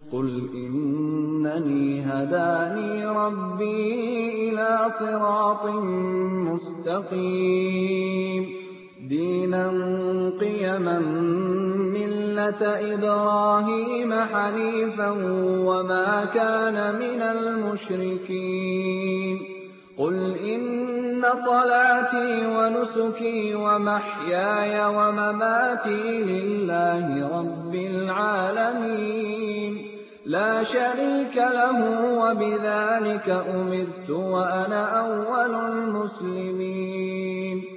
قل إنني هداني ربي إلى صراط مستقيم دينا قيما ملة إبراهيم حنيفا وما كان من المشركين قل إن صلاتي ونسكي ومحياي ومماتي لله رب العالمين لا شريك له وبذلك أمرت وأنا أول المسلمين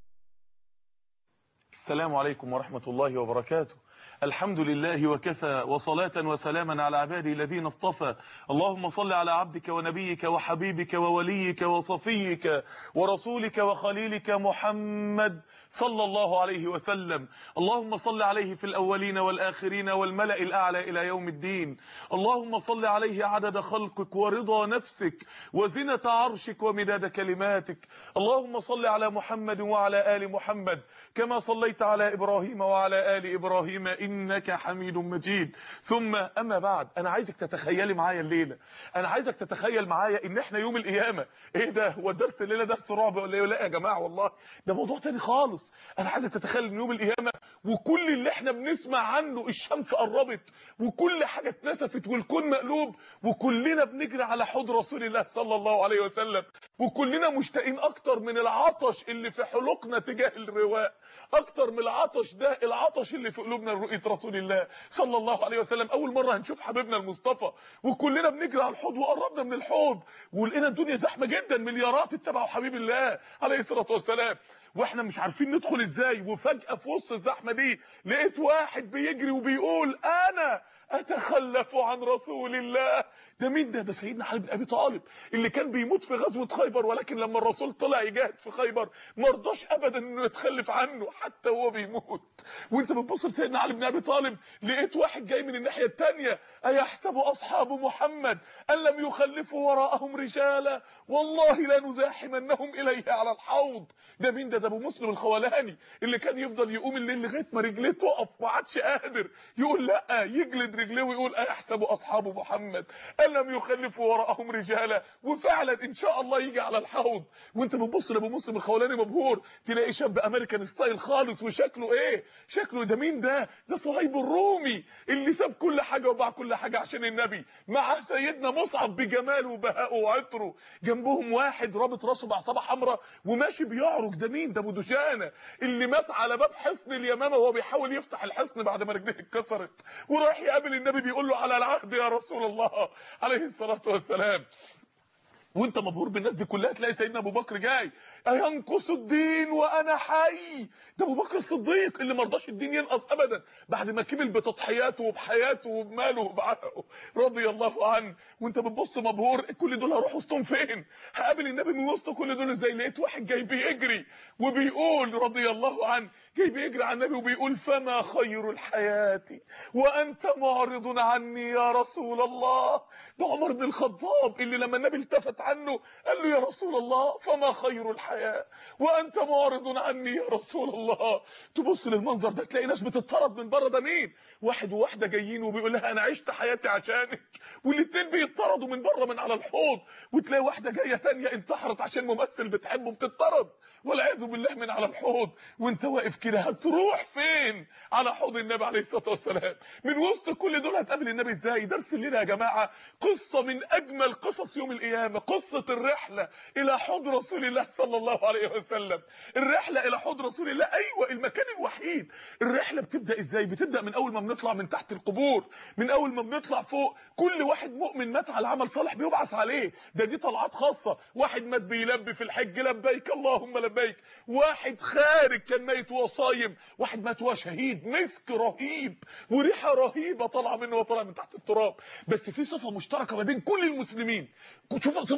السلام عليكم ورحمة الله وبركاته الحمد لله وكفى وصلاة وسلاما على عباده الذين اصطفى اللهم صل على عبدك ونبيك وحبيبك ووليك وصفيك ورسولك وخليلك محمد صلى الله عليه وسلم اللهم صل عليه في الأولين والآخرين والملأ الأعلى إلى يوم الدين اللهم صل عليه عدد خلقك ورضا نفسك وزنة عرشك ومداد كلماتك اللهم صل على محمد وعلى آل محمد كما صليت على إبراهيم وعلى آل إبراهيم إنك حميد مجيد ثم أما بعد أنا عايزك تتخيلي معايا الليلة أنا عايزك تتخيل معايا إن إحنا يوم القيامة إيه ده هو الدرس الليلة درس رعب ولا إيه لا يا جماعة والله ده موضوع تاني خالص انا عايزك تتخيل ان يوم القيامه وكل اللي احنا بنسمع عنه الشمس قربت وكل حاجه اتنسفت والكون مقلوب وكلنا بنجري على حوض رسول الله صلى الله عليه وسلم وكلنا مشتاقين اكتر من العطش اللي في حلقنا تجاه الرواء اكتر من العطش ده العطش اللي في قلوبنا لرؤيه رسول الله صلى الله عليه وسلم اول مره هنشوف حبيبنا المصطفى وكلنا بنجري على الحوض وقربنا من الحوض ولقينا الدنيا زحمه جدا مليارات اتبعوا حبيب الله عليه الصلاه والسلام واحنا مش عارفين ندخل ازاي وفجأة في وسط الزحمة دي لقيت واحد بيجري وبيقول انا اتخلف عن رسول الله ده مين ده ده سيدنا علي بن ابي طالب اللي كان بيموت في غزوة خيبر ولكن لما الرسول طلع يجاهد في خيبر ما رضاش ابدا انه يتخلف عنه حتى وهو بيموت وانت بتبص لسيدنا علي بن ابي طالب لقيت واحد جاي من الناحية التانية ايحسب اصحاب محمد ان لم يخلفوا وراءهم رجالا والله لا نزاحمنهم اليه على الحوض ده مين ده ده ابو مسلم الخولاني اللي كان يفضل يقوم الليل لغايه ما رجليه تقف ما عادش قادر يقول لا يجلد رجليه ويقول ايحسب اصحاب محمد ان لم يخلفوا وراءهم رجالا وفعلا ان شاء الله يجي على الحوض وانت بتبص لابو مسلم الخولاني مبهور تلاقي شاب امريكان ستايل خالص وشكله ايه شكله ده مين ده ده صهيب الرومي اللي ساب كل حاجه وباع كل حاجه عشان النبي مع سيدنا مصعب بجماله وبهائه وعطره جنبهم واحد رابط راسه بعصابه حمراء وماشي بيعرج ده مين ده ابو دجانه اللي مات على باب حصن اليمامه وهو بيحاول يفتح الحصن بعد ما رجليه اتكسرت وراح يقابل النبي بيقول له على العهد يا رسول الله عليه الصلاه والسلام وانت مبهور بالناس دي كلها تلاقي سيدنا ابو بكر جاي اينقص الدين وانا حي ده ابو بكر الصديق اللي ما رضاش الدين ينقص ابدا بعد ما كمل بتضحياته وبحياته وبماله وبعرقه رضي الله عنه وانت بتبص مبهور كل دول هروح وسطهم فين هقابل النبي من وسط كل دول ازاي لقيت واحد جاي بيجري وبيقول رضي الله عنه جاي بيجري على النبي وبيقول فما خير الحياه وانت معرض عني يا رسول الله ده عمر بن الخطاب اللي لما النبي التفت عنه قال له يا رسول الله فما خير الحياة وأنت معرض عني يا رسول الله تبص للمنظر ده تلاقي ناس بتطرد من بره ده مين واحد وواحده جايين وبيقول لها أنا عشت حياتي عشانك والاتنين بيطردوا من بره من على الحوض وتلاقي واحدة جاية تانية انتحرت عشان ممثل بتحبه بتطرد والعياذ بالله من على الحوض وانت واقف كده هتروح فين على حوض النبي عليه الصلاه والسلام من وسط كل دول هتقابل النبي ازاي درس الليله يا جماعه قصه من اجمل قصص يوم القيامه قصه الرحله الى حوض رسول الله صلى الله عليه وسلم الرحله الى حوض رسول الله ايوه المكان الوحيد الرحله بتبدا ازاي بتبدا من اول ما بنطلع من تحت القبور من اول ما بنطلع فوق كل واحد مؤمن مات على عمل صالح بيبعث عليه ده دي طلعات خاصه واحد مات بيلبي في الحج لبيك اللهم لبيك واحد خارج كان ميت وهو صايم واحد مات وهو شهيد مسك رهيب وريحه رهيبه طالعه منه وطالعه من تحت التراب بس في صفه مشتركه ما بين كل المسلمين شوف صفه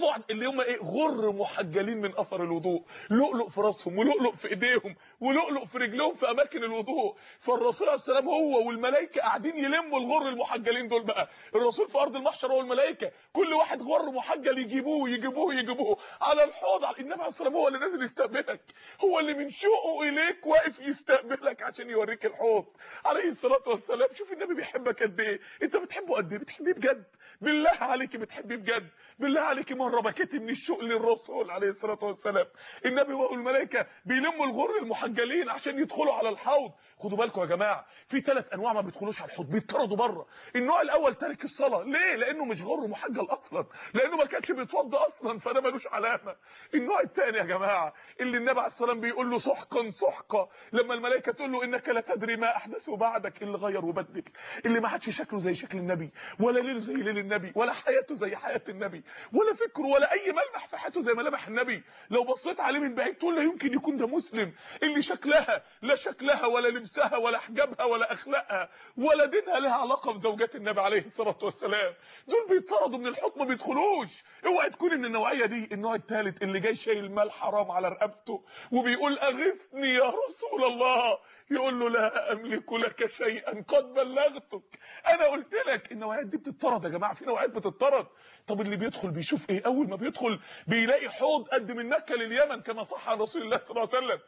خدوا اللي هم ايه غر محجلين من اثر الوضوء لؤلؤ في راسهم ولؤلؤ في ايديهم ولؤلؤ في رجلهم في اماكن الوضوء فالرسول عليه السلام هو والملائكه قاعدين يلموا الغر المحجلين دول بقى الرسول في ارض المحشر هو والملائكه كل واحد غر محجل يجيبوه يجيبوه يجيبوه على الحوض على النبي عليه السلام هو اللي نازل يستقبلك هو اللي من شوقه اليك واقف يستقبلك عشان يوريك الحوض عليه الصلاه والسلام شوف النبي بيحبك قد ايه انت بتحبه قد ايه بتحبيه بجد بالله عليك بتحبيه بجد بالله عليك مره بكيتي من الشوق للرسول عليه الصلاه والسلام النبي والملائكه بيلموا الغر المحجلين عشان يدخلوا على الحوض خدوا بالكم يا جماعه في ثلاث انواع ما بيدخلوش على الحوض بيطردوا بره النوع الاول تارك الصلاه ليه لانه مش غر محجل اصلا لانه ما كانش بيتوضى اصلا فده ملوش علامه النوع الثاني يا جماعه اللي النبي عليه الصلاه والسلام بيقول له سحقا سحقا لما الملائكه تقول له انك لا تدري ما احدثه بعدك اللي غير وبدل اللي ما عادش شكله زي شكل النبي ولا ليله زي ليل النبي ولا حياته زي حياه النبي ولا فكره ولا اي ملمح في حياته زي ملامح النبي لو بصيت عليه من بعيد تقول لا يمكن يكون ده مسلم اللي شكلها لا شكلها ولا لبسها ولا حجابها ولا اخلاقها ولا دينها لها علاقه بزوجات النبي عليه الصلاه والسلام دول بيطردوا من الحكم ما بيدخلوش اوعى تكون من النوعيه دي النوع الثالث اللي جاي شايل مال حرام على رقبته وبيقول اغثني يا رسول الله يقول له لا املك لك شيئا قد بلغتك انا قلت لك النوعيات دي بتطرد يا جماعه في نوعيات بتطرد طب اللي بيدخل بيشوف ايه اول ما بيدخل بيلاقي حوض قد من مكه لليمن كما صح عن رسول الله صلى الله عليه وسلم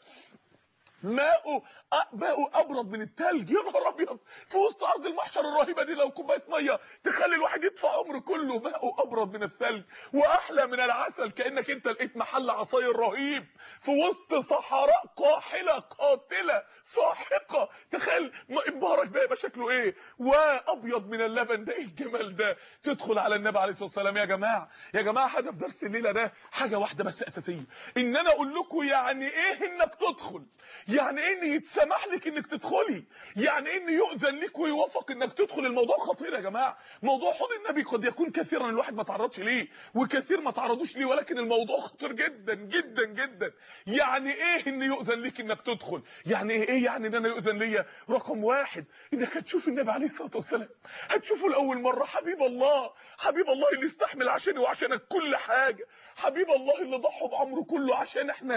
ماءه ماءه ابرد من التلج يا نهار ابيض في وسط ارض المحشر الرهيبه دي لو كوبايه ميه تخلي الواحد يدفع عمره كله ماءه ابرد من الثلج واحلى من العسل كانك انت لقيت محل عصاير رهيب في وسط صحراء قاحله قاتله ساحقه تخيل انبهارك بقى يبقى شكله ايه وابيض من اللبن ده ايه الجمال ده تدخل على النبي عليه الصلاه والسلام يا جماعه يا جماعه هدف درس الليله ده حاجه واحده بس اساسيه ان انا اقول لكم يعني ايه انك تدخل يعني ايه ان يتسمح لك انك تدخلي يعني ايه ان يؤذن لك ويوافق انك تدخل الموضوع خطير يا جماعه موضوع حوض النبي قد يكون كثيرا الواحد ما تعرضش ليه وكثير ما تعرضوش ليه ولكن الموضوع خطير جدا جدا جدا يعني ايه ان يؤذن لك انك تدخل يعني ايه ايه يعني ان انا يؤذن ليا رقم واحد انك هتشوف النبي عليه الصلاه والسلام هتشوفه لاول مره حبيب الله حبيب الله اللي استحمل عشاني وعشانك كل حاجه حبيب الله اللي ضحى بعمره كله عشان احنا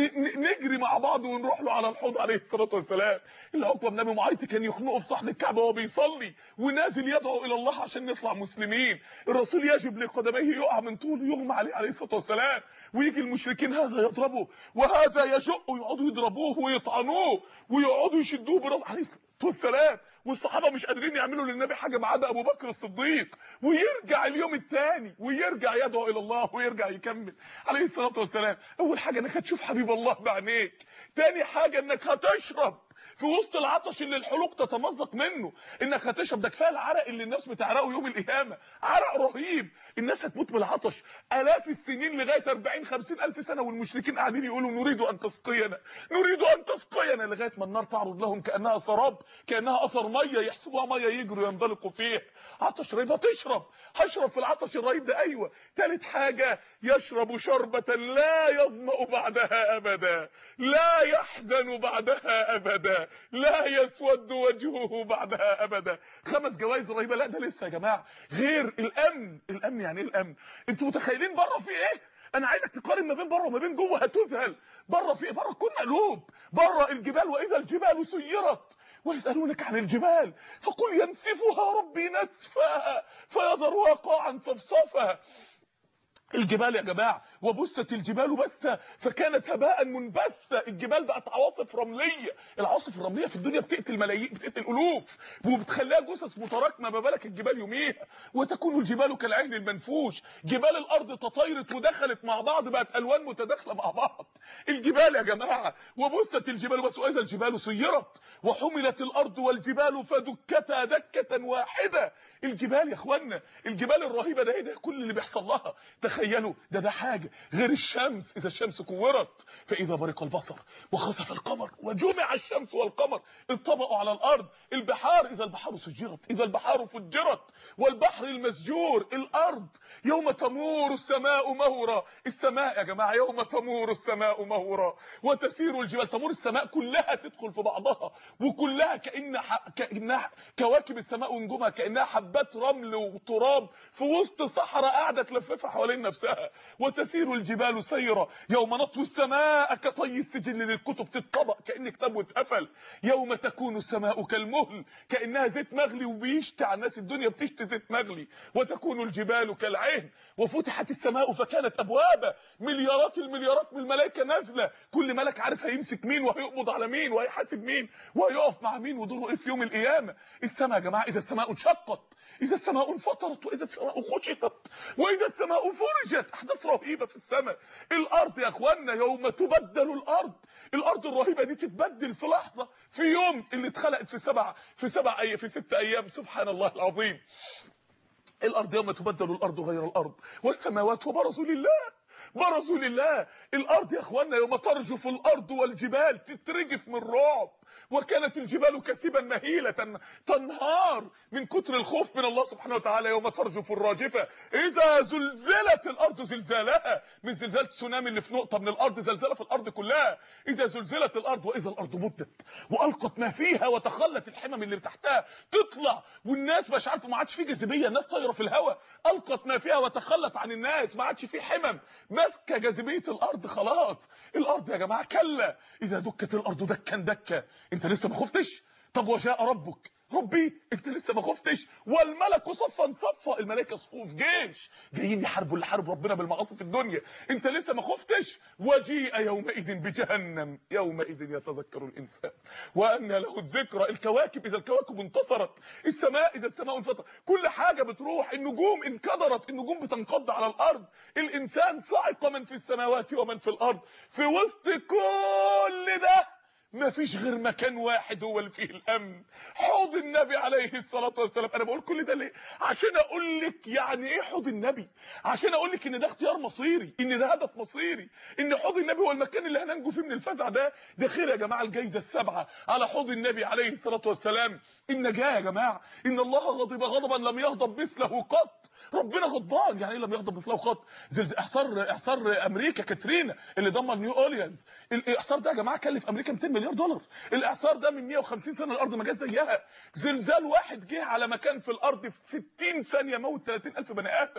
نجري مع بعض ونروح له على الحوض عليه الصلاه والسلام اللي عقبه بن ابي معيط كان يخنقه في صحن الكعبه وهو بيصلي ونازل يدعو الى الله عشان نطلع مسلمين الرسول يجب لقدميه يقع من طوله يغمى عليه عليه الصلاه والسلام ويجي المشركين هذا يضربه وهذا يجؤه يقعدوا يضربوه ويطعنوه ويقعدوا يشدوه براسه عليه الصلاه والسلام والصحابه مش قادرين يعملوا للنبي حاجه ما عدا ابو بكر الصديق ويرجع اليوم الثاني ويرجع يدعو الى الله ويرجع يكمل عليه الصلاه والسلام اول حاجه انك هتشوف حبيب الله بعينيك تاني حاجه انك هتشرب في وسط العطش اللي الحلوق تتمزق منه انك هتشرب ده كفايه العرق اللي الناس بتعرقه يوم القيامه عرق رهيب الناس هتموت من العطش الاف السنين لغايه 40 50 الف سنه والمشركين قاعدين يقولوا نريد ان تسقينا نريد ان تسقينا لغايه ما النار تعرض لهم كانها سراب كانها اثر ميه يحسبوها ميه يجروا ينطلقوا فيها عطش رهيب هتشرب هشرب في العطش الرهيب ده ايوه ثالث حاجه يشرب شربه لا يظمأ بعدها ابدا لا يحزن بعدها ابدا لا يسود وجهه بعدها ابدا خمس جوائز رهيبه لا ده لسه يا جماعه غير الامن الامن يعني ايه الامن انتوا متخيلين بره في ايه انا عايزك تقارن ما بين بره وما بين جوه هتذهل بره في بره كل قلوب بره الجبال واذا الجبال سيرت ويسألونك عن الجبال فقل ينسفها ربي نسفا فيذرها قاعا صفصفا الجبال يا جماعه وبست الجبال بسا فكانت هباء منبثا الجبال بقت عواصف رمليه العواصف الرمليه في الدنيا بتقتل ملايين بتقتل الوف وبتخليها جثث متراكمه ما بالك الجبال يوميها وتكون الجبال كالعهن المنفوش جبال الارض تطايرت ودخلت مع بعض بقت الوان متداخله مع بعض الجبال يا جماعه وبست الجبال بس واذا الجبال سيرت وحملت الارض والجبال فدكتا دكه واحده الجبال يا اخوانا الجبال الرهيبه ده ايه ده كل اللي بيحصل لها تخيلوا ده ده حاجه غير الشمس اذا الشمس كورت فاذا برق البصر وخسف القمر وجمع الشمس والقمر انطبقوا على الارض البحار اذا البحار سجرت اذا البحار فجرت والبحر المسجور الارض يوم تمور السماء مورا السماء يا جماعه يوم تمور السماء مورا وتسير الجبال تمور السماء كلها تدخل في بعضها وكلها كان كانها كواكب السماء ونجومها كانها حبات رمل وتراب في وسط صحراء قاعده تلففها حوالين نفسها وتسير الجبال سيرا يوم نطوي السماء كطي السجل للكتب تتطبق كأن كتاب واتقفل يوم تكون السماء كالمهل كأنها زيت مغلي وبيشتي على الناس الدنيا بتشتي زيت مغلي وتكون الجبال كالعهن وفتحت السماء فكانت أبوابا مليارات المليارات من الملائكة نازلة كل ملك عارف هيمسك مين وهيقبض على مين وهيحاسب مين وهيقف مع مين ودوره ايه في يوم القيامة السماء يا جماعة إذا السماء انشقت إذا السماء انفطرت وإذا السماء خشقت وإذا السماء فرجت أحداث رهيبة في السماء الأرض يا أخوانا يوم تبدل الأرض الأرض الرهيبة دي تتبدل في لحظة في يوم اللي اتخلقت في سبع في سبع أيام في ست أيام سبحان الله العظيم الأرض يوم تبدل الأرض غير الأرض والسماوات وبرزوا لله برزوا لله الأرض يا أخوانا يوم ترجف الأرض والجبال تترجف من رعب وكانت الجبال كثيبا مهيلة تنهار من كتر الخوف من الله سبحانه وتعالى يوم ترجف الراجفة إذا زلزلت الأرض زلزالها مش زلزال تسونامي اللي في نقطة من الأرض زلزلة في الأرض كلها إذا زلزلت الأرض وإذا الأرض مدت وألقت ما فيها وتخلت الحمم اللي تحتها تطلع والناس مش عارفه ما عادش في جاذبية الناس طايرة في الهواء ألقت ما فيها وتخلت عن الناس ما عادش في حمم ماسكة جاذبية الأرض خلاص الأرض يا جماعة كلا إذا دكت الأرض دكا دكا انت لسه ما خفتش طب وجاء ربك ربي انت لسه ما خفتش والملك صفا صفا الملائكه صفوف جيش جايين يحاربوا اللي حارب ربنا بالمعاصي في الدنيا انت لسه ما خفتش وجيء يومئذ بجهنم يومئذ يتذكر الانسان وان له الذكرى الكواكب اذا الكواكب انتصرت السماء اذا السماء انفطرت كل حاجه بتروح النجوم انكدرت النجوم بتنقض على الارض الانسان صعق من في السماوات ومن في الارض في وسط كل ده ما فيش غير مكان واحد هو اللي فيه الامن حوض النبي عليه الصلاه والسلام انا بقول كل ده ليه عشان اقول لك يعني ايه حوض النبي عشان اقول لك ان ده اختيار مصيري ان ده هدف مصيري ان حوض النبي هو المكان اللي هننجو فيه من الفزع ده ده خير يا جماعه الجائزه السبعه على حوض النبي عليه الصلاه والسلام النجاه يا جماعه ان الله غضب غضبا لم يغضب مثله قط ربنا غضبان يعني ايه لم يغضب مثله قط زلزال احصار احصار امريكا كاترينا اللي دمر نيو اورليانز الاحصار ده يا جماعه كلف امريكا 200 مليار دولار الاعصار ده من 150 سنه الارض ما جاش زيها زلزال واحد جه على مكان في الارض في 60 ثانيه موت 30000 بني ادم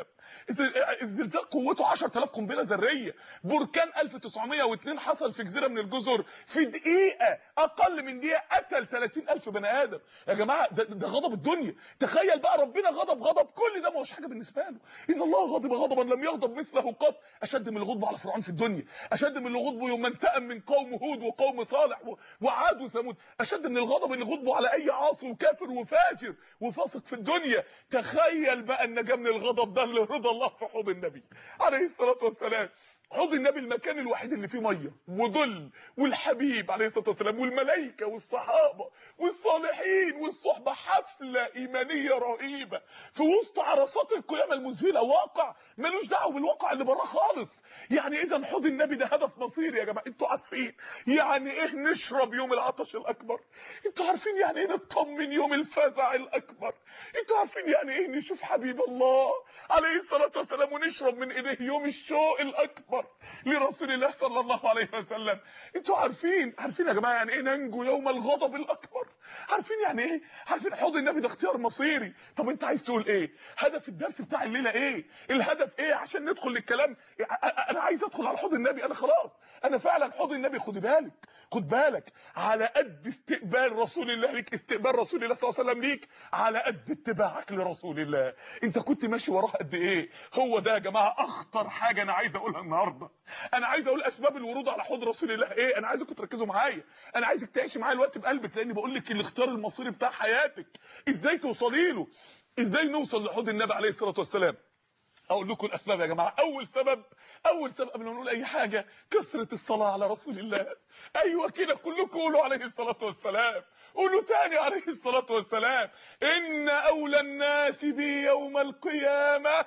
الزلزال قوته 10000 قنبله ذريه بركان 1902 حصل في جزيره من الجزر في دقيقه اقل من دقيقه قتل 30000 بني ادم يا جماعه ده, ده غضب الدنيا تخيل بقى ربنا غضب غضب كل ده ما هوش حاجه بالنسبه له ان الله غضب غضبا لم يغضب مثله قط اشد من الغضب على فرعون في الدنيا اشد من الغضب يوم انتقم من قوم هود وقوم صالح وعاد وثمود اشد من الغضب ان غضبوا على اي عاصي وكافر وفاجر وفاسق في الدنيا تخيل بقى النجاه من الغضب ده اللي رضا الله في حوض النبي عليه الصلاه والسلام حوض النبي المكان الوحيد اللي فيه ميه وظل والحبيب عليه الصلاه والسلام والملائكه والصحابه والصالحين والصحبه حفله ايمانيه رهيبه في وسط عرصات القيامه المذهله واقع ملوش دعوه بالواقع اللي براه خالص يعني اذا حوض النبي ده هدف مصيري يا جماعه انتوا عارفين يعني ايه نشرب يوم العطش الاكبر انتوا عارفين يعني ايه نطمن يوم الفزع الاكبر انتوا عارفين يعني ايه نشوف حبيب الله عليه الصلاه والسلام ونشرب من ايديه يوم الشوق الاكبر لرسول الله صلى الله عليه وسلم انتوا عارفين عارفين يا جماعه يعني ايه ننجو يوم الغضب الاكبر عارفين يعني ايه عارفين حوض النبي ده اختيار مصيري طب انت عايز تقول ايه هدف الدرس بتاع الليله ايه الهدف ايه عشان ندخل للكلام انا عايز ادخل على حوض النبي انا خلاص انا فعلا حوض النبي خد بالك خد بالك على قد استقبال رسول الله ليك استقبال رسول الله صلى الله عليه وسلم ليك على قد اتباعك لرسول الله انت كنت ماشي وراه قد ايه هو ده يا جماعه اخطر حاجه انا عايز اقولها النهارده انا عايز اقول اسباب الورود على حوض رسول الله ايه انا عايزكم تركزوا معايا انا عايزك تعيشي معايا الوقت بقلبك لاني بقول لك الاختيار المصيري بتاع حياتك ازاي توصلي له ازاي نوصل لحوض النبي عليه الصلاه والسلام اقول لكم الاسباب يا جماعه اول سبب اول سبب قبل ما نقول اي حاجه كثره الصلاه على رسول الله ايوه كده كلكم قولوا عليه الصلاه والسلام قولوا تاني عليه الصلاه والسلام ان اولى الناس بي يوم القيامه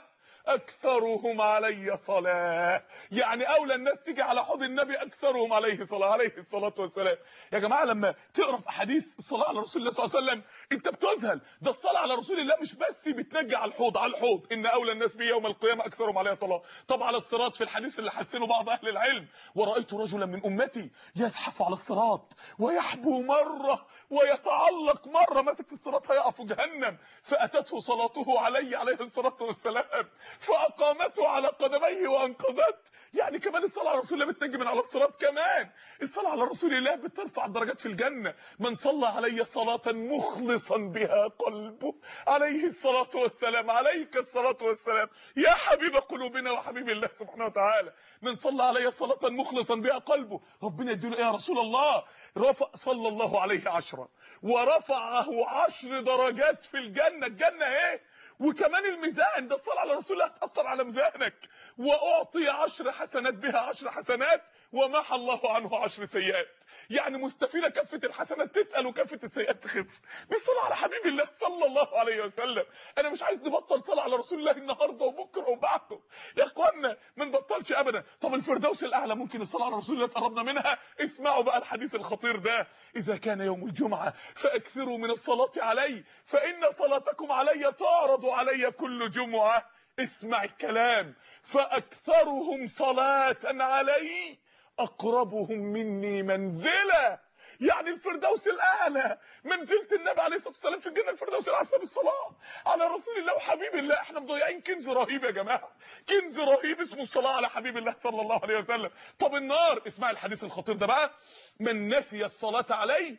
اكثرهم علي صلاه يعني اولى الناس تيجي على حوض النبي اكثرهم عليه صلاه عليه الصلاه والسلام يا جماعه لما تقرا في احاديث الصلاه على رسول الله صلى الله عليه وسلم انت بتذهل ده الصلاه على رسول الله مش بس بتنجي على الحوض على الحوض ان اولى الناس بي يوم القيامه اكثرهم عليه صلاه طب على الصراط في الحديث اللي حسنه بعض اهل العلم ورايت رجلا من امتي يزحف على الصراط ويحبو مره ويتعلق مره ماسك في الصراط هيقع في جهنم فاتته صلاته علي عليه الصلاه والسلام فاقامته على قدميه وانقذته يعني كمان الصلاه على رسول الله بتنجي من على الصراط كمان الصلاه على رسول الله بترفع الدرجات في الجنه من صلى علي صلاه مخلصا بها قلبه عليه الصلاه والسلام عليك الصلاه والسلام يا حبيب قلوبنا وحبيب الله سبحانه وتعالى من صلى علي صلاه مخلصا بها قلبه ربنا يديله ايه يا رسول الله رفع صلى الله عليه عشرة ورفعه عشر درجات في الجنه الجنه ايه وكمان الميزان ده الصلاه على رسول الله هتاثر على ميزانك واعطي عشر حسنات بها عشر حسنات ومحى الله عنه عشر سيئات يعني مستفيده كفه الحسنات تتقل وكفه السيئات تخف بالصلاه على حبيب الله صلى الله عليه وسلم انا مش عايز نبطل صلاه على رسول الله النهارده وبكره وبعده يا اخوانا ما نبطلش ابدا طب الفردوس الاعلى ممكن الصلاه على رسول الله تقربنا منها اسمعوا بقى الحديث الخطير ده اذا كان يوم الجمعه فاكثروا من الصلاه علي فان صلاتكم علي تعرض علي كل جمعه اسمع الكلام فاكثرهم صلاه علي اقربهم مني منزله يعني الفردوس الاعلى منزله النبي عليه الصلاه والسلام في الجنه الفردوس الاعلى بالصلاه على رسول الله وحبيب الله احنا مضيعين كنز رهيب يا جماعه كنز رهيب اسمه الصلاه على حبيب الله صلى الله عليه وسلم طب النار اسمع الحديث الخطير ده بقى من نسي الصلاه عليه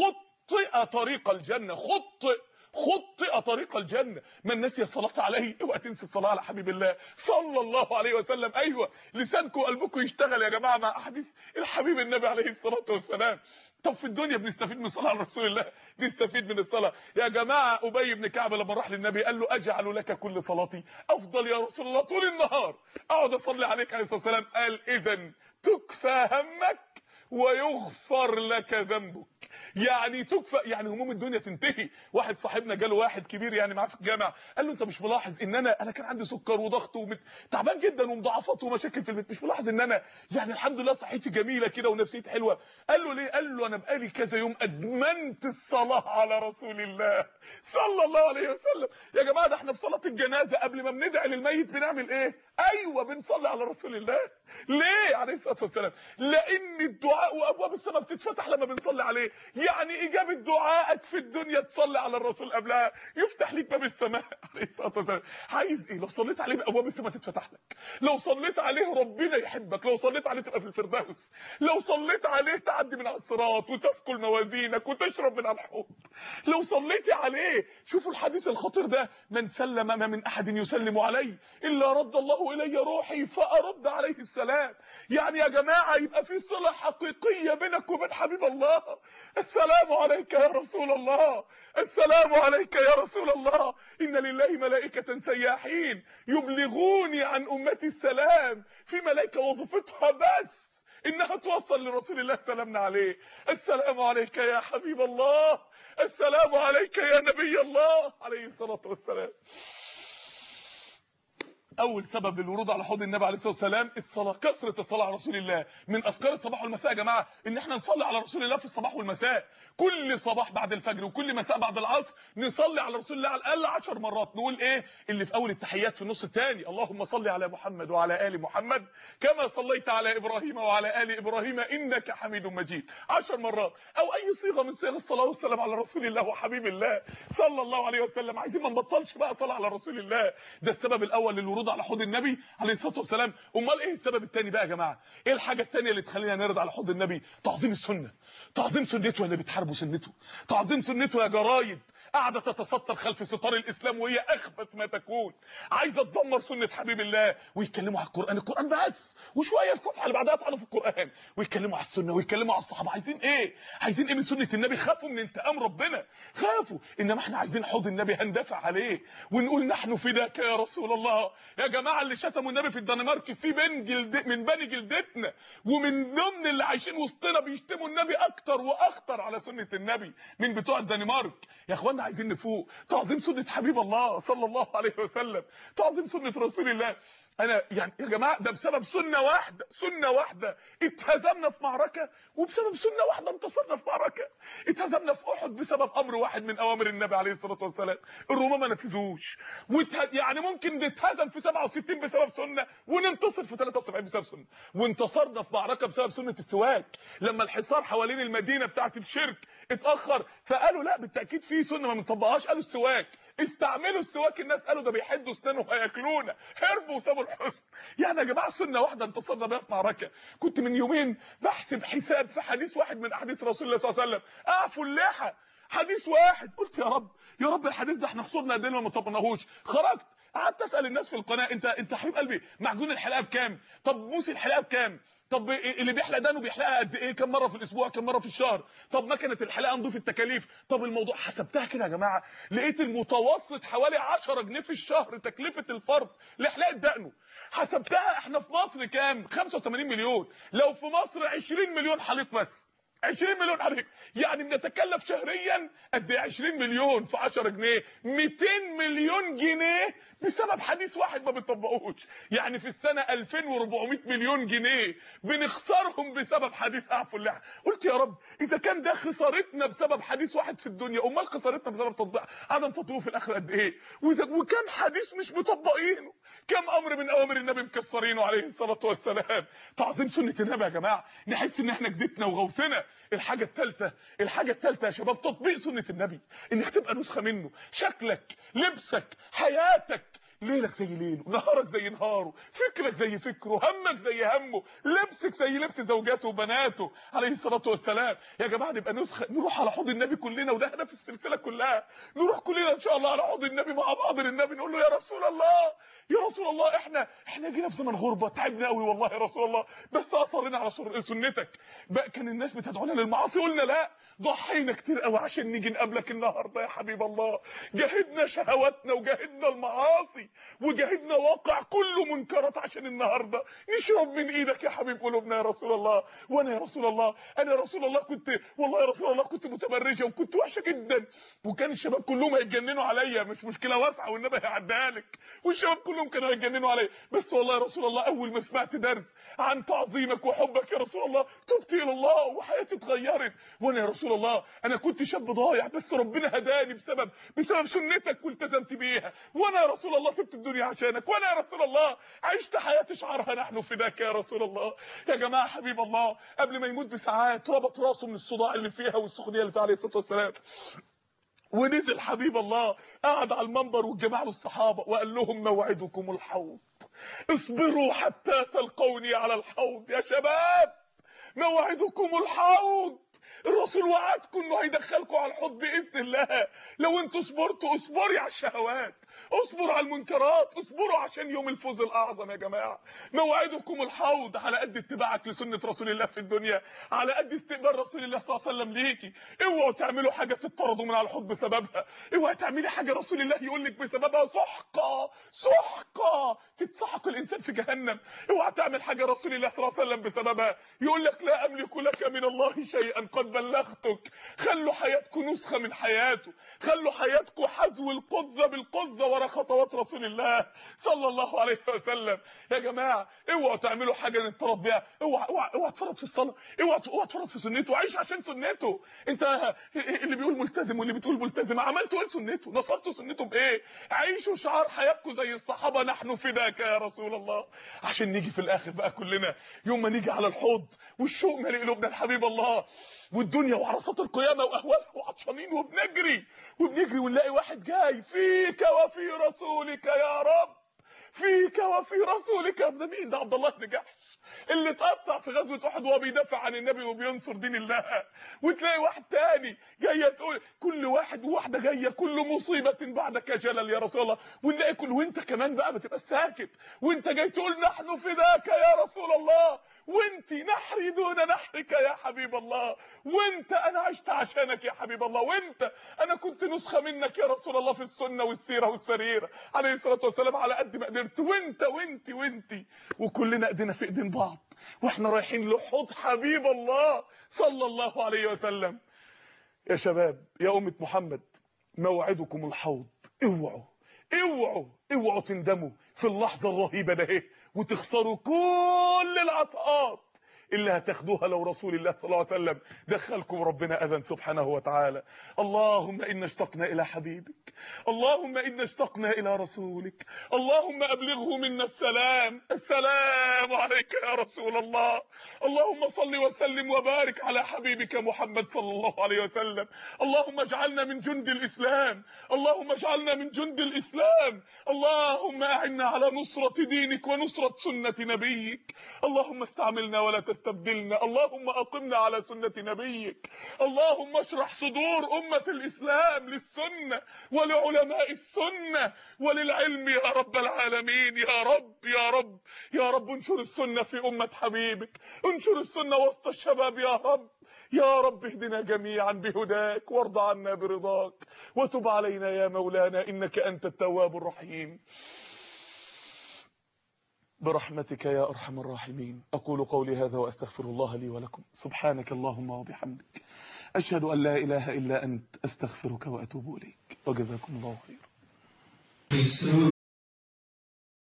خطئ طريق الجنه خطئ خطئ طريق الجنة من نسي الصلاة عليه اوعى تنسي الصلاة على حبيب الله صلى الله عليه وسلم ايوه لسانكم وقلبكم يشتغل يا جماعة مع احاديث الحبيب النبي عليه الصلاة والسلام طب في الدنيا بنستفيد من الصلاه على رسول الله نستفيد من الصلاه يا جماعه ابي بن كعب لما راح للنبي قال له اجعل لك كل صلاتي افضل يا رسول الله طول النهار اقعد اصلي عليك عليه الصلاه والسلام قال اذا تكفى همك ويغفر لك ذنبك يعني تكفى يعني هموم الدنيا تنتهي واحد صاحبنا جاله واحد كبير يعني معاه في الجامع قال له انت مش ملاحظ ان انا انا كان عندي سكر وضغط ومت... تعبان جدا ومضاعفات ومشاكل في البيت مش ملاحظ ان انا يعني الحمد لله صحتي جميله كده ونفسيتي حلوه قال له ليه قال له انا بقالي كذا يوم ادمنت الصلاه على رسول الله صلى الله عليه وسلم يا جماعه ده احنا في صلاه الجنازه قبل ما بندعي للميت بنعمل ايه ايوه بنصلي على رسول الله ليه عليه الصلاه والسلام لان الدعاء وابواب السماء بتتفتح لما بنصلي عليه يعني اجابه دعائك في الدنيا تصلي على الرسول قبلها يفتح ليك باب السماء عليه الصلاه والسلام عايز ايه لو صليت عليه ابواب السماء تتفتح لك لو صليت عليه ربنا يحبك لو صليت عليه تبقى في الفردوس لو صليت عليه تعدي من على الصراط وتثقل موازينك وتشرب من الحوض لو صليتي عليه شوفوا الحديث الخطير ده من سلم ما من احد يسلم علي الا رد الله الي روحي فارد عليه السلام يعني يا جماعه يبقى في صله حقيقيه بينك وبين حبيب الله السلام عليك يا رسول الله السلام عليك يا رسول الله ان لله ملائكه سياحين يبلغوني عن امتي السلام في ملائكه وظيفتها بس انها توصل لرسول الله سلامنا عليه السلام عليك يا حبيب الله السلام عليك يا نبي الله عليه الصلاه والسلام اول سبب للورود على حوض النبي عليه الصلاه والسلام الصلاه كثره الصلاه على رسول الله من اذكار الصباح والمساء يا جماعه ان احنا نصلي على رسول الله في الصباح والمساء كل صباح بعد الفجر وكل مساء بعد العصر نصلي على رسول الله على الاقل 10 مرات نقول ايه اللي في اول التحيات في النص الثاني اللهم صل على محمد وعلى ال محمد كما صليت على ابراهيم وعلى ال ابراهيم انك حميد مجيد 10 مرات او اي صيغه من صيغ الصلاه والسلام على رسول الله وحبيب الله صلى الله عليه وسلم عايزين ما نبطلش بقى صلاه على رسول الله ده السبب الاول للورود على حوض النبي عليه الصلاه والسلام امال ايه السبب الثاني بقى يا جماعه ايه الحاجه الثانيه اللي تخلينا نرد على حوض النبي تعظيم السنه تعظيم سنته اللي بتحاربوا سنته تعظيم سنته يا جرايد قاعده تتستر خلف ستار الاسلام وهي اخبث ما تكون عايزه تدمر سنه حبيب الله ويتكلموا على القران القران بس وشويه الصفحه اللي بعدها يطعنوا في القران ويتكلموا على السنه ويتكلموا على الصحابه عايزين ايه عايزين ايه من سنه النبي خافوا من انتقام ربنا خافوا انما احنا عايزين حوض النبي هندافع عليه ونقول نحن فداك يا رسول الله يا جماعه اللي شتموا النبي في الدنمارك في بين جلد من بني جلدتنا ومن ضمن اللي عايشين وسطنا بيشتموا النبي اكتر واخطر على سنه النبي من بتوع الدنمارك يا اخوانا عايزين نفوق تعظيم سنه حبيب الله صلى الله عليه وسلم تعظيم سنه رسول الله انا يعني يا جماعه ده بسبب سنه واحده سنه واحده اتهزمنا في معركه وبسبب سنه واحده انتصرنا في معركه اتهزمنا في احد بسبب امر واحد من اوامر النبي عليه الصلاه والسلام الرومان ما نفذوش وته... يعني ممكن نتهزم في 67 بسبب سنه وننتصر في 73 بسبب سنه وانتصرنا في معركه بسبب سنه السواك لما الحصار حوالين المدينه بتاعه الشرك اتاخر فقالوا لا بالتاكيد في سنه ما بنطبقهاش قالوا السواك استعملوا السواك الناس قالوا ده بيحدوا اسنانهم هياكلونا هربوا وسابوا الحسن يعني يا جماعه سنه واحده انتصرنا بيها في معركه كنت من يومين بحسب حساب في حديث واحد من احاديث رسول الله صلى الله عليه وسلم اعفوا اللحى حديث واحد قلت يا رب يا رب الحديث ده احنا خسرنا ايدينا وما طبقناهوش خرجت قعدت اسال الناس في القناه انت انت حبيب قلبي معجون الحلاقه بكام طب موس الحلاقه بكام طب اللي بيحلق دانه بيحلقها قد ايه كم مره في الاسبوع كم مره في الشهر طب مكنه الحلاقه نضيف التكاليف طب الموضوع حسبتها كده يا جماعه لقيت المتوسط حوالي 10 جنيه في الشهر تكلفه الفرد لحلاقه دقنه حسبتها احنا في مصر كام 85 مليون لو في مصر 20 مليون حليق بس 20 مليون حضرتك يعني بنتكلف شهريا قد ايه 20 مليون في 10 جنيه 200 مليون جنيه بسبب حديث واحد ما بنطبقوش يعني في السنه 2400 مليون جنيه بنخسرهم بسبب حديث اعفوا اللحى قلت يا رب اذا كان ده خسارتنا بسبب حديث واحد في الدنيا امال خسارتنا بسبب تطبيق عدم تطبيقه في الاخره قد ايه وإذا وكم حديث مش مطبقينه كم امر من اوامر النبي مكسرينه عليه الصلاه والسلام تعظيم سنه النبي يا جماعه نحس ان احنا جدتنا وغوثنا الحاجه الثالثه الحاجه الثالثه يا شباب تطبيق سنه النبي انك تبقى نسخه منه شكلك لبسك حياتك ليلك زي ليله نهارك زي نهاره فكرك زي فكره همك زي همه لبسك زي لبس زوجاته وبناته عليه الصلاه والسلام يا جماعه نبقى نسخه نروح على حوض النبي كلنا وده هدف السلسله كلها نروح كلنا ان شاء الله على حوض النبي مع بعض للنبي نقول له يا رسول الله يا رسول الله احنا احنا جينا في زمن غربه تعبنا قوي والله يا رسول الله بس اصرنا على سنتك بقى كان الناس بتدعونا للمعاصي قلنا لا ضحينا كتير قوي عشان نيجي نقابلك النهارده يا حبيب الله جاهدنا شهواتنا وجاهدنا المعاصي وجاهدنا واقع كله منكرات عشان النهارده نشرب من ايدك يا حبيب قلوبنا يا رسول الله وانا يا رسول الله انا يا رسول الله كنت والله يا رسول الله كنت متبرجه وكنت وحشه جدا وكان الشباب كلهم هيتجننوا عليا مش مشكله واسعه والنبي هيعديها لك والشباب كلهم كانوا هيتجننوا عليا بس والله يا رسول الله اول ما سمعت درس عن تعظيمك وحبك يا رسول الله تبت الى الله وحياتي اتغيرت وانا يا رسول الله انا كنت شاب ضايع بس ربنا هداني بسبب بسبب سنتك والتزمت بيها وانا يا رسول الله سبت الدنيا عشانك وانا يا رسول الله عشت حياه شعارها نحن فداك يا رسول الله يا جماعه حبيب الله قبل ما يموت بساعات ربط راسه من الصداع اللي فيها والسخونيه اللي فيها عليه الصلاه والسلام ونزل حبيب الله قعد على المنبر والجماعه والصحابه وقال لهم موعدكم الحوض اصبروا حتى تلقوني على الحوض يا شباب موعدكم الحوض الرسول وعدكم انه هيدخلكم على الحوض باذن الله لو انتوا صبرتوا اصبري على الشهوات اصبروا على المنكرات اصبروا عشان يوم الفوز الاعظم يا جماعه موعدكم الحوض على قد اتباعك لسنه رسول الله في الدنيا على قد استقبال رسول الله صلى الله عليه وسلم ليكي اوعوا تعملوا حاجه تطردوا من على الحوض بسببها اوعي تعملي حاجه رسول الله يقول لك بسببها سحقه سحقه تتسحق الانسان في جهنم اوعى تعمل حاجه رسول الله صلى الله عليه وسلم بسببها يقول لك لا املك لك من الله شيئا قد بلغتك خلوا حياتكم نسخه من حياته خلوا حياتكم حذو القذه بالقذه ورا خطوات رسول الله صلى الله عليه وسلم يا جماعه اوعوا تعملوا حاجه نتطرد بيها اوعى اوعى اوعى تفرط في الصلاه اوعى اوعى تفرط في سنته عيش عشان سنته انت اللي بيقول ملتزم واللي بتقول ملتزم عملتوا ايه سنته نصرتوا سنته بايه عيشوا شعار حياتكم زي الصحابه نحن فداك يا رسول الله عشان نيجي في الاخر بقى كلنا يوم ما نيجي على الحوض والشوق مالي قلوبنا الحبيب الله والدنيا وعرصات القيامه واهوالها وعطشانين وبنجري وبنجري ونلاقي واحد جاي فيك وفي رسولك يا رب فيك وفي رسولك ده مين ده عبد الله بن جحش اللي اتقطع في غزوه احد وهو بيدافع عن النبي وبينصر دين الله وتلاقي واحد تاني جايه تقول كل واحد وواحده جايه كل مصيبه بعدك جلل يا رسول الله ونلاقي كل وانت كمان بقى ما تبقى ساكت وانت جاي تقول نحن فداك يا رسول الله وانت نحري دون نحرك يا حبيب الله وانت انا عشت عشانك يا حبيب الله وانت انا كنت نسخه منك يا رسول الله في السنه والسيره والسريره عليه الصلاه والسلام على قد ما قدرت وانت وانت وانت وكلنا ايدينا في ايدين بعض واحنا رايحين لحوض حبيب الله صلى الله عليه وسلم يا شباب يا امه محمد موعدكم الحوض اوعوا اوعوا اوعوا تندموا في اللحظه الرهيبه ده وتخسروا كل العطاءات اللي هتاخدوها لو رسول الله صلى الله عليه وسلم دخلكم ربنا اذن سبحانه وتعالى اللهم انا اشتقنا الى حبيبك اللهم انا اشتقنا الى رسولك اللهم ابلغه منا السلام السلام عليك يا رسول الله اللهم صل وسلم وبارك على حبيبك محمد صلى الله عليه وسلم اللهم اجعلنا من جند الاسلام اللهم اجعلنا من جند الاسلام اللهم اعنا على نصرة دينك ونصرة سنة نبيك اللهم استعملنا ولا تستبدلنا اللهم اقمنا على سنة نبيك اللهم اشرح صدور امة الاسلام للسنة ولعلماء السنة وللعلم يا رب العالمين يا رب يا رب يا رب انشر السنة في امة حبيبك انشر السنة وسط الشباب يا رب يا رب اهدنا جميعا بهداك وارض عنا برضاك وتب علينا يا مولانا انك انت التواب الرحيم برحمتك يا ارحم الراحمين اقول قولي هذا واستغفر الله لي ولكم سبحانك اللهم وبحمدك اشهد ان لا اله الا انت استغفرك واتوب اليك وجزاكم الله خيرا